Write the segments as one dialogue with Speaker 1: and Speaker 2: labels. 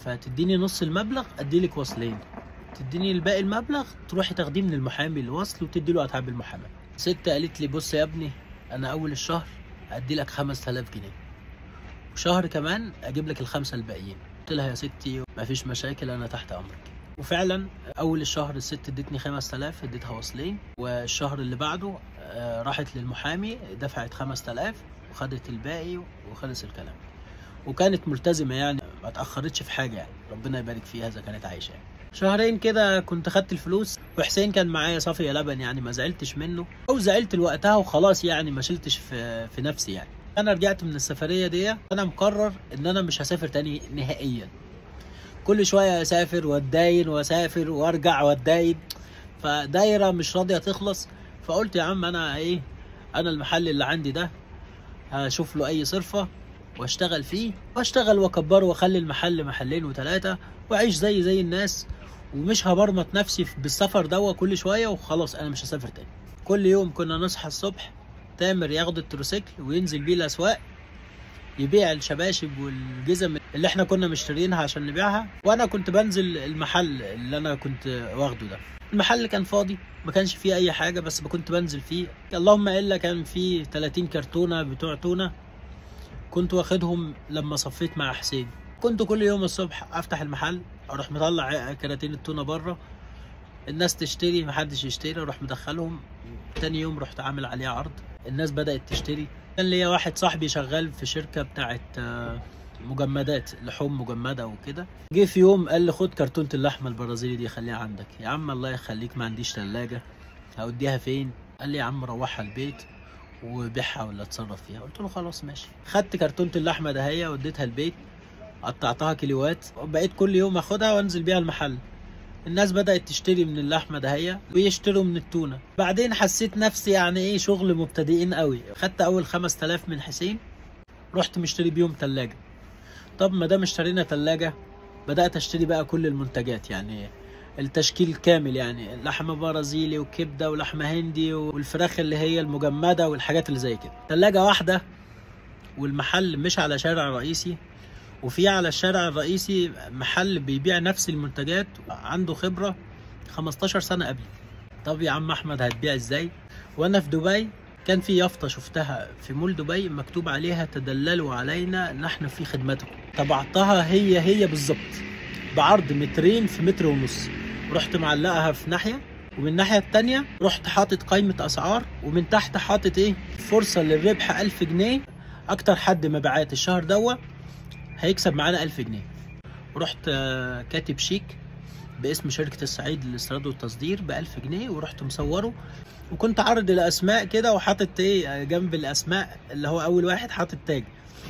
Speaker 1: فتديني نص المبلغ اديلك وصلين تديني الباقي المبلغ تروحي تاخديه من المحامي الوصل وتدي له اتعاب المحاماه ست قالت لي بص يا ابني انا اول الشهر ادي لك 5000 جنيه وشهر كمان اجيب لك الخمسه الباقيين قلت لها يا ستي ما فيش مشاكل انا تحت امرك وفعلا اول الشهر الست ادتني 5000 اديتها وصلين والشهر اللي بعده آه، راحت للمحامي دفعت 5000 وخدت الباقي وخلص الكلام وكانت ملتزمه يعني ما اتاخرتش في حاجه يعني ربنا يبارك فيها اذا كانت عايشه يعني. شهرين كده كنت خدت الفلوس وحسين كان معايا صافي لبن يعني ما زعلتش منه او زعلت لوقتها وخلاص يعني ما شلتش في في نفسي يعني انا رجعت من السفريه دي انا مقرر ان انا مش هسافر تاني نهائيا كل شويه اسافر واتداين واسافر وارجع واتداين فدايره مش راضيه تخلص فقلت يا عم انا ايه انا المحل اللي عندي ده هشوف له اي صرفه واشتغل فيه واشتغل واكبره واخلي المحل محلين وثلاثه واعيش زي زي الناس ومش هبرمط نفسي في- بالسفر دوا كل شويه وخلاص انا مش هسافر تاني كل يوم كنا نصحى الصبح تامر ياخد التروسيكل وينزل بيه الاسواق يبيع الشباشب والجزم اللي احنا كنا مشترينها عشان نبيعها وانا كنت بنزل المحل اللي انا كنت واخده ده المحل كان فاضي ما كانش فيه اي حاجه بس كنت بنزل فيه اللهم الا كان فيه 30 كرتونه بتوع تونه كنت واخدهم لما صفيت مع حسين كنت كل يوم الصبح افتح المحل اروح مطلع كراتين التونه بره الناس تشتري محدش يشتري اروح مدخلهم تاني يوم رحت عامل عليه عرض الناس بدأت تشتري كان ليا واحد صاحبي شغال في شركة بتاعت آه، مجمدات لحوم مجمدة وكده جه في يوم قال لي خد كرتونة اللحمة البرازيلي دي خليها عندك يا عم الله يخليك ما عنديش تلاجة هوديها فين قال لي يا عم روحها البيت وبيعها ولا اتصرف فيها قلت له خلاص ماشي خدت كرتونة اللحمة دهية وديتها البيت قطعتها كيلوات وبقيت كل يوم اخدها وانزل بيها المحل الناس بدأت تشتري من اللحمة دهية ويشتروا من التونة بعدين حسيت نفسي يعني ايه شغل مبتدئين قوي خدت اول 5000 من حسين رحت مشتري بيهم تلاجة طب ما دام اشترينا تلاجة بدأت اشتري بقى كل المنتجات يعني التشكيل كامل يعني لحمة برازيلي وكبدة ولحمة هندي والفراخ اللي هي المجمدة والحاجات اللي زي كده تلاجة واحدة والمحل مش على شارع رئيسي وفي على الشارع الرئيسي محل بيبيع نفس المنتجات عنده خبرة 15 سنة قبلي طب يا عم أحمد هتبيع إزاي؟ وأنا في دبي كان في يافطة شفتها في مول دبي مكتوب عليها تدللوا علينا نحن في خدمتكم طبعتها هي هي بالظبط بعرض مترين في متر ونص رحت معلقها في ناحية ومن الناحية التانية رحت حاطط قائمة أسعار ومن تحت حاطط إيه فرصة للربح 1000 جنيه أكتر حد مبيعات الشهر دوا هيكسب معانا 1000 جنيه ورحت آه، كاتب شيك باسم شركة الصعيد للاستيراد والتصدير ب 1000 جنيه ورحت مصوره وكنت عارض الاسماء كده وحاطط ايه آه، جنب الاسماء اللي هو اول واحد حاطط تاج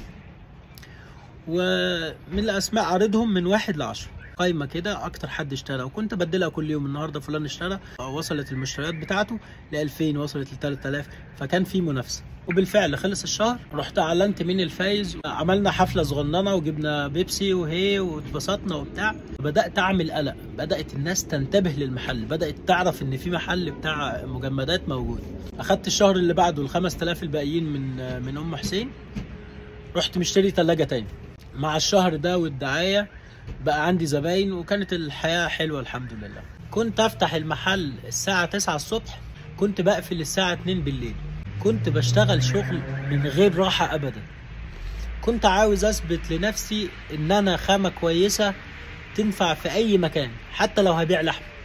Speaker 1: ومن الاسماء عارضهم من واحد لعشرة قايمه كده اكتر حد اشترى وكنت بدلها كل يوم النهارده فلان اشترى وصلت المشتريات بتاعته ل 2000 وصلت ل 3000 فكان في منافسه وبالفعل خلص الشهر رحت اعلنت مين الفايز عملنا حفله صغننه وجبنا بيبسي وهي واتبسطنا وبتاع بدات اعمل قلق بدات الناس تنتبه للمحل بدات تعرف ان في محل بتاع مجمدات موجود اخدت الشهر اللي بعده ال 5000 الباقيين من من ام حسين رحت مشتري ثلاجه تاني مع الشهر ده والدعايه بقى عندي زباين وكانت الحياه حلوه الحمد لله كنت افتح المحل الساعه 9 الصبح كنت بقفل الساعه 2 بالليل كنت بشتغل شغل من غير راحه ابدا كنت عاوز اثبت لنفسي ان انا خامه كويسه تنفع في اي مكان حتى لو هبيع لحم